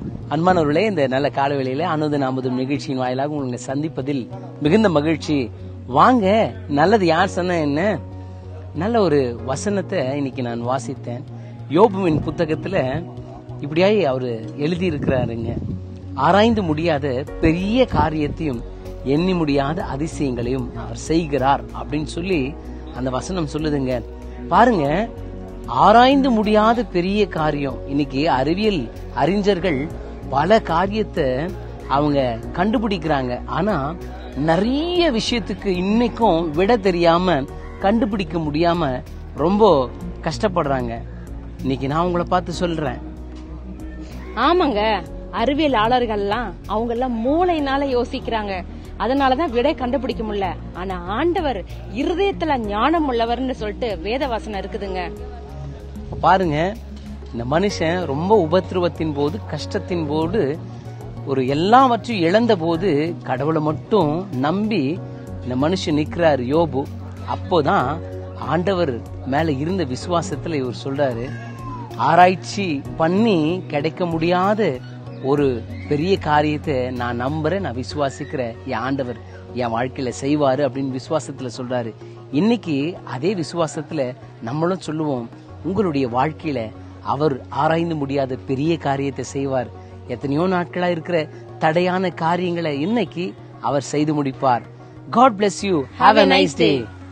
அன்பானவர்களே இந்த நல்ல காலவேளையில அனுத நாமதும் நிகழ்ச்சியின் வாயிலாக உங்களை சந்திப்பதில் மிகுந்த மகிழ்ச்சி வாங்க நல்லது யார் சொன்ன என்ன நல்ல ஒரு வசனத்தை இன்னைக்கு நான் வாசித்தேன் யோபுவின் புத்தகத்துல இப்படியாய் அவரு எழுதி இருக்கிறாருங்க ஆராய்ந்து முடியாத பெரிய காரியத்தையும் எண்ணி முடியாத அதிசயங்களையும் அவர் செய்கிறார் அப்படின்னு சொல்லி அந்த வசனம் சொல்லுதுங்க பாருங்க ஆராய்ந்து முடியாத பெரிய காரியம் இன்னைக்கு அறிவியல் அறிஞர்கள் பல காரியத்தை அவங்க கண்டுபிடிக்கிறாங்க ஆனா நிறைய விஷயத்துக்கு இன்னைக்கும் விட தெரியாம கண்டுபிடிக்க முடியாம ரொம்ப கஷ்டப்படுறாங்க இன்னைக்கு நான் உங்களை பார்த்து சொல்றேன் ஆமாங்க அறிவியலாளர்கள்லாம் அவங்க எல்லாம் மூளைனால யோசிக்கிறாங்க அதனாலதான் விடை கண்டுபிடிக்க முடியல ஆனா ஆண்டவர் இருதயத்துல ஞானம் உள்ளவர்னு சொல்லிட்டு வேத வாசனம் இருக்குதுங்க இப்ப பாருங்க இந்த மனுஷன் ரொம்ப உபத்திரவத்தின் போது கஷ்டத்தின் போது ஒரு எல்லாவற்றையும் இழந்த போது கடவுளை மட்டும் நம்பி இந்த மனுஷன் நிக்கிறாரு யோபு அப்போதான் ஆண்டவர் மேல இருந்த விசுவாசத்துல இவர் சொல்றாரு ஆராய்ச்சி பண்ணி கிடைக்க முடியாத ஒரு பெரிய காரியத்தை நான் நம்புறேன் நான் விசுவாசிக்கிறேன் என் ஆண்டவர் என் வாழ்க்கையில செய்வாரு அப்படின்னு விசுவாசத்துல சொல்றாரு இன்னைக்கு அதே விசுவாசத்துல நம்மளும் சொல்லுவோம் உங்களுடைய வாழ்க்கையில அவர் ஆராய்ந்து முடியாத பெரிய காரியத்தை செய்வார் எத்தனையோ நாட்களா இருக்கிற தடையான காரியங்களை இன்னைக்கு அவர் செய்து முடிப்பார் god bless you have a nice day